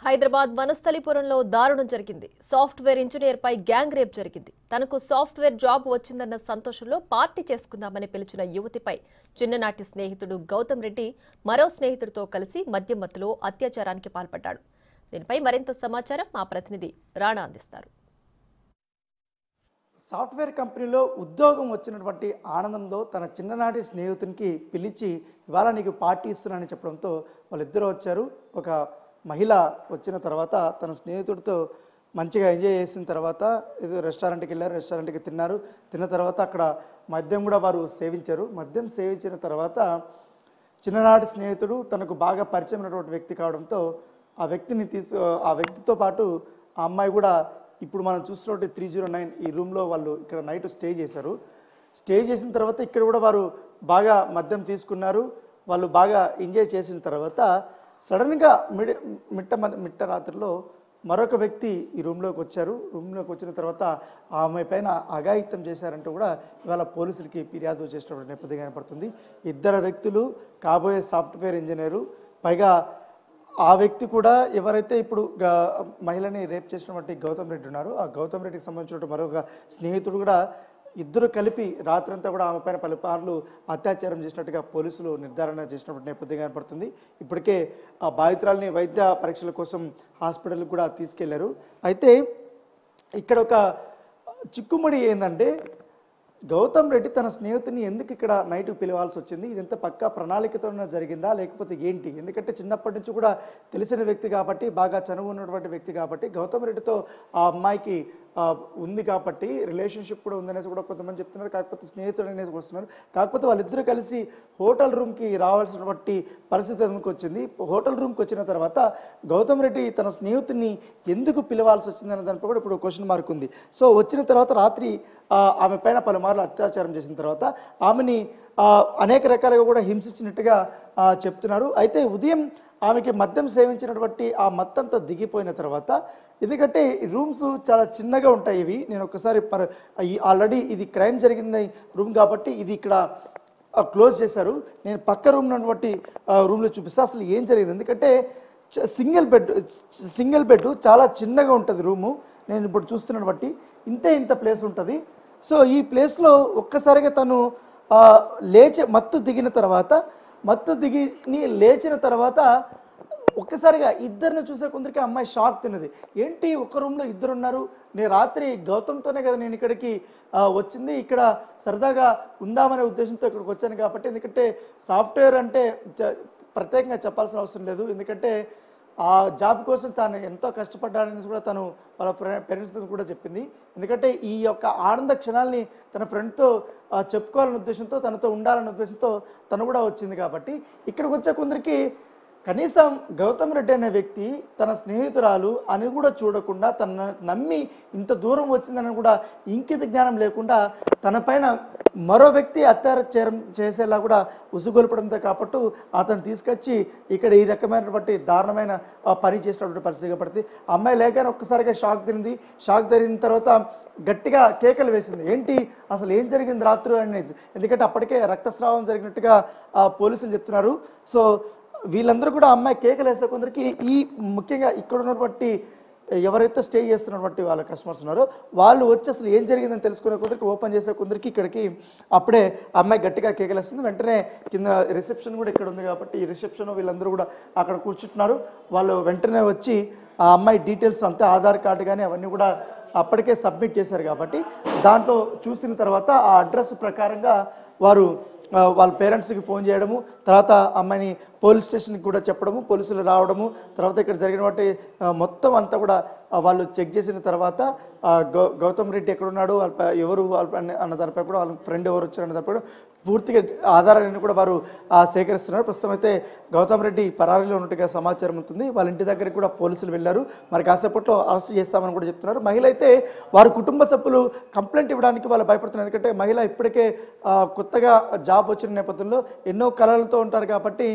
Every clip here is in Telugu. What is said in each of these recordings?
హైదరాబాద్ వనస్థలిపురంలో దారుణం జరిగింది సాఫ్ట్వేర్ ఇంజనీర్ పై గ్యాంగ్ రేప్ జరిగింది తనకు సాఫ్ట్వేర్ జాబ్ వచ్చిందన్న సంతోషంలో పార్టీ చేసుకుందామని పిలిచిన యువతిపై చిన్ననాటి స్నేహితుడు గౌతమ్ రెడ్డి మరో స్నేహితుడితో కలిసి మద్యం మత్తులో అత్యాచారానికి పాల్పడ్డాడు దీనిపై మరింత సమాచారం మా ప్రతినిధి రాణా అందిస్తారు సాఫ్ట్వేర్ కంపెనీలో ఉద్యోగం వచ్చినటువంటి ఆనందంలో తన చిన్ననాటి స్నేహితునికి పిలిచి ఇవాళ నీకు పార్టీ ఇస్తున్నానని చెప్పడంతో వాళ్ళిద్దరూ వచ్చారు ఒక మహిళ వచ్చిన తర్వాత తన స్నేహితుడితో మంచిగా ఎంజాయ్ చేసిన తర్వాత ఏదో రెస్టారెంట్కి వెళ్ళారు రెస్టారెంట్కి తిన్నారు తిన్న తర్వాత అక్కడ మద్యం కూడా వారు సేవించారు మద్యం సేవించిన తర్వాత చిన్ననాటి స్నేహితుడు తనకు బాగా పరిచయమైనటువంటి వ్యక్తి కావడంతో ఆ వ్యక్తిని తీసు ఆ వ్యక్తితో పాటు ఆ అమ్మాయి కూడా ఇప్పుడు మనం చూస్తున్నటువంటి త్రీ జీరో నైన్ ఈ రూమ్లో వాళ్ళు ఇక్కడ నైట్ స్టే చేశారు స్టే చేసిన తర్వాత ఇక్కడ కూడా వారు బాగా మద్యం తీసుకున్నారు వాళ్ళు బాగా ఎంజాయ్ చేసిన తర్వాత సడన్గా మిడి మిట్ట మ- మిట్ట రాత్రిలో మరొక వ్యక్తి ఈ రూమ్లోకి వచ్చారు రూమ్లోకి వచ్చిన తర్వాత ఆ అమ్మాయి పైన అఘాయిత్యం చేశారంటూ కూడా ఇవాళ పోలీసులకి ఫిర్యాదు చేసినటువంటి నేపథ్యం కనపడుతుంది ఇద్దరు వ్యక్తులు కాబోయే సాఫ్ట్వేర్ ఇంజనీరు పైగా ఆ వ్యక్తి కూడా ఎవరైతే ఇప్పుడు గా- మహిళని రేప్ చేసినటువంటి గౌతమ్ రెడ్డి ఉన్నారు ఆ గౌతమ్ రెడ్డికి సంబంధించిన మరొక స్నేహితుడు కూడా ఇద్దరు కలిపి రాత్రంతా కూడా ఆమె పైన పలుపార్లు అత్యాచారం చేసినట్టుగా పోలీసులు నిర్ధారణ చేసినటువంటి నేపథ్యం కనపడుతుంది ఇప్పటికే ఆ బాధితురాల్ని వైద్య పరీక్షల కోసం హాస్పిటల్కి కూడా తీసుకెళ్లారు అయితే ఇక్కడ ఒక చిక్కుముడి ఏంటంటే గౌతమ్ రెడ్డి తన స్నేహితుని ఎందుకు ఇక్కడ నైట్ పిలవాల్సి వచ్చింది ఇదంతా పక్కా ప్రణాళికతో జరిగిందా లేకపోతే ఏంటి ఎందుకంటే చిన్నప్పటి నుంచి కూడా తెలిసిన వ్యక్తి కాబట్టి బాగా చనువు ఉన్నటువంటి వ్యక్తి కాబట్టి గౌతమ్ రెడ్డితో ఆ అమ్మాయికి ఆ, ఉంది కాబట్టి రిలేషన్షిప్ కూడా ఉందనేసి కూడా కొంతమంది చెప్తున్నారు కాకపోతే స్నేహితుడు అనేసి వస్తున్నారు కాకపోతే వాళ్ళిద్దరూ కలిసి హోటల్ రూమ్కి రావాల్సినటువంటి పరిస్థితి ఎందుకు వచ్చింది హోటల్ రూమ్కి వచ్చిన తర్వాత గౌతమ్ రెడ్డి తన స్నేహితుడిని ఎందుకు పిలవాల్సి వచ్చింది అనే దానిపై కూడా ఇప్పుడు క్వశ్చన్ మార్క్ ఉంది సో వచ్చిన తర్వాత రాత్రి ఆ, ఆమె పైన పలుమార్లు అత్యాచారం చేసిన తర్వాత ఆమెని ఆ, అనేక రకాలుగా కూడా హింసించినట్టుగా ఆ, చెప్తున్నారు అయితే ఉదయం ఆమెకి మద్యం సేవించినటువంటి ఆ మత్తంతా దిగిపోయిన తర్వాత ఎందుకంటే ఈ రూమ్స్ చాలా చిన్నగా ఉంటాయి ఇవి నేను ఒకసారి పర్ ఆల్రెడీ ఇది క్రైమ్ జరిగింది రూమ్ కాబట్టి ఇది ఇక్కడ క్లోజ్ చేశారు నేను పక్క రూమ్ ఉన్నటువంటి రూమ్లో చూపిస్తే అసలు ఏం జరిగింది ఎందుకంటే చ- సింగిల్ బెడ్ సింగిల్ బెడ్ చాలా చిన్నగా ఉంటుంది రూము నేను ఇప్పుడు చూస్తున్నాను బట్టి ఇంతే ఇంత ప్లేస్ ఉంటుంది సో ఈ ప్లేస్లో ఒక్కసారిగా తను ఆ, లేచి మత్తు దిగిన తర్వాత మత్తు దిగి లేచిన తర్వాత ఒక్కసారిగా ఇద్దరిని చూసే కొందరికి అమ్మాయి షాక్ తిన్నది ఏంటి ఒక రూమ్లో ఇద్దరు ఉన్నారు నేను రాత్రి గౌతమ్తోనే కదా నేను ఇక్కడికి ఆ, వచ్చింది ఇక్కడ సరదాగా ఉందామనే ఉద్దేశంతో ఇక్కడికి వచ్చాను కాబట్టి ఎందుకంటే సాఫ్ట్వేర్ అంటే చ- ప్రత్యేకంగా చెప్పాల్సిన అవసరం లేదు ఎందుకంటే ఆ జాబ్ కోసం తాను ఎంతో కష్టపడ్డాడని కూడా తను వాళ్ళ పేరెంట్స్ కూడా చెప్పింది ఎందుకంటే ఈ యొక్క ఆనంద క్షణాల్ని తన ఫ్రెండ్తో చెప్పుకోవాలనే ఉద్దేశంతో తనతో ఉండాలనే ఉద్దేశంతో తను కూడా వచ్చింది కాబట్టి ఇక్కడికి వచ్చే కొందరికి కనీసం గౌతమ్ రెడ్డి అనే వ్యక్తి తన స్నేహితురాలు అని కూడా చూడకుండా తన నమ్మి ఇంత దూరం వచ్చిందని కూడా ఇంకిత జ్ఞానం లేకుండా తన పైన మరో వ్యక్తి అత్యాచారం చేసేలా కూడా ఉసుగొల్పడంతో కాబట్టి అతను తీసుకొచ్చి ఇక్కడ ఈ రకమైనటువంటి దారుణమైన ఆ, పని చేసినటువంటి పరిస్థితి పడుతుంది అమ్మాయి లేకనే ఒక్కసారిగా షాక్ తినింది షాక్ తిరిగిన తర్వాత గట్టిగా కేకలు వేసింది ఏంటి అసలు ఏం జరిగింది రాత్రి అనేది ఎందుకంటే అప్పటికే రక్తస్రావం జరిగినట్టుగా ఆ, పోలీసులు చెప్తున్నారు సో వీళ్ళందరూ కూడా అమ్మాయి కేకలు వేసే కొందరికి ఈ ముఖ్యంగా ఇక్కడ ఉన్నటువంటి ఎవరైతే స్టే చేస్తున్నటువంటి వాళ్ళ కస్టమర్స్ ఉన్నారో వాళ్ళు వచ్చి అసలు ఏం జరిగిందని తెలుసుకునే కొందరికి ఓపెన్ చేసే కొందరికి ఇక్కడికి అప్పుడే అమ్మాయి గట్టిగా కేకలేస్తుంది వెంటనే కింద రిసెప్షన్ కూడా ఇక్కడ ఉంది కాబట్టి ఈ రిసెప్షన్ వీళ్ళందరూ కూడా అక్కడ కూర్చుంటున్నారు వాళ్ళు వెంటనే వచ్చి ఆ అమ్మాయి డీటెయిల్స్ అంతా ఆధార్ కార్డు కానీ అవన్నీ కూడా అప్పటికే సబ్మిట్ చేశారు కాబట్టి దాంట్లో చూసిన తర్వాత ఆ అడ్రస్ ప్రకారంగా వారు ఆ, వాళ్ళ పేరెంట్స్కి ఫోన్ చేయడము తర్వాత అమ్మాయిని పోలీస్ స్టేషన్కి కూడా చెప్పడము పోలీసులు రావడము తర్వాత ఇక్కడ జరిగిన వాటి ఆ, మొత్తం అంతా కూడా ఆ, వాళ్ళు చెక్ చేసిన తర్వాత ఆ, గౌ గౌతమ్ రెడ్డి ఎక్కడున్నాడు వాళ్ళ ప- ఎవరు వాళ్ళ పైన- అన్న దానిపై కూడా వాళ్ళ ఫ్రెండ్ ఎవరు వచ్చారు అన్న దానిపై కూడా పూర్తిగా ఆధారాలను కూడా వారు ఆ, సేకరిస్తున్నారు ప్రస్తుతం అయితే గౌతమ్ రెడ్డి పరారీలో ఉన్నట్టుగా సమాచారం ఉంటుంది వాళ్ళ ఇంటి దగ్గరికి కూడా పోలీసులు వెళ్ళారు మరి కాసేపట్లో అరెస్ట్ చేస్తామని కూడా చెప్తున్నారు మహిళ అయితే వారి కుటుంబ సభ్యులు కంప్లైంట్ ఇవ్వడానికి వాళ్ళు భయపడుతున్నారు ఎందుకంటే మహిళ ఇప్పటికే ఆ, కొత్తగా జాబ్ వచ్చిన నేపథ్యంలో ఎన్నో కళలతో ఉంటారు కాబట్టి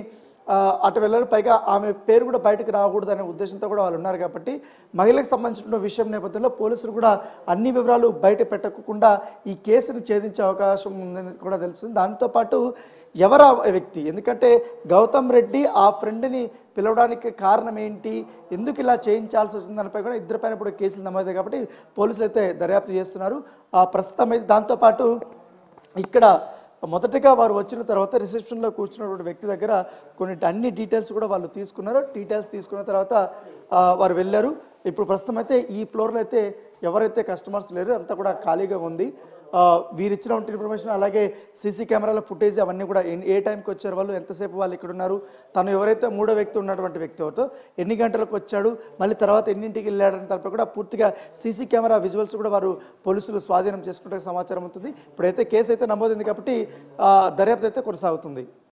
ఆ, అటు వెళ్ళారు పైగా ఆమె పేరు కూడా బయటకు రాకూడదు అనే ఉద్దేశంతో కూడా వాళ్ళు ఉన్నారు కాబట్టి మహిళలకు సంబంధించిన విషయం నేపథ్యంలో పోలీసులు కూడా అన్ని వివరాలు బయట పెట్టకుండా ఈ కేసును ఛేదించే అవకాశం ఉందని కూడా తెలుస్తుంది దాంతోపాటు ఎవరు ఆ వ్యక్తి ఎందుకంటే గౌతమ్ రెడ్డి ఆ ఫ్రెండ్ని పిలవడానికి కారణం ఏంటి ఎందుకు ఇలా చేయించాల్సి వచ్చింది దానిపై కూడా ఇద్దరిపైన ఇప్పుడు కేసులు నమోదయ్యాయి కాబట్టి పోలీసులు అయితే దర్యాప్తు చేస్తున్నారు ఆ ప్రస్తుతం అయితే దాంతోపాటు ఇక్కడ మొదటగా వారు వచ్చిన తర్వాత రిసెప్షన్లో కూర్చున్నటువంటి వ్యక్తి దగ్గర కొన్ని అన్ని డీటెయిల్స్ కూడా వాళ్ళు తీసుకున్నారు డీటెయిల్స్ తీసుకున్న తర్వాత ఆ, వారు వెళ్ళారు ఇప్పుడు ప్రస్తుతం అయితే ఈ ఫ్లోర్లో అయితే ఎవరైతే కస్టమర్స్ లేరు అంతా కూడా ఖాళీగా ఉంది ఆ, వీరు ఇచ్చినటువంటి ఇన్ఫర్మేషన్ అలాగే సీసీ కెమెరాల ఫుటేజ్ అవన్నీ కూడా ఎన్ని- ఏ టైంకి వచ్చారు వాళ్ళు ఎంతసేపు వాళ్ళు ఇక్కడ ఉన్నారు తను ఎవరైతే మూడో వ్యక్తి ఉన్నటువంటి వ్యక్తి అవుతో ఎన్ని గంటలకు వచ్చాడు మళ్ళీ తర్వాత ఎన్నింటికి వెళ్ళాడని తరపు కూడా పూర్తిగా సీసీ కెమెరా విజువల్స్ కూడా వారు పోలీసులు స్వాధీనం చేసుకుంటే సమాచారం ఉంటుంది ఇప్పుడైతే కేసు అయితే నమోదైంది కాబట్టి ఆ, దర్యాప్తు అయితే కొనసాగుతుంది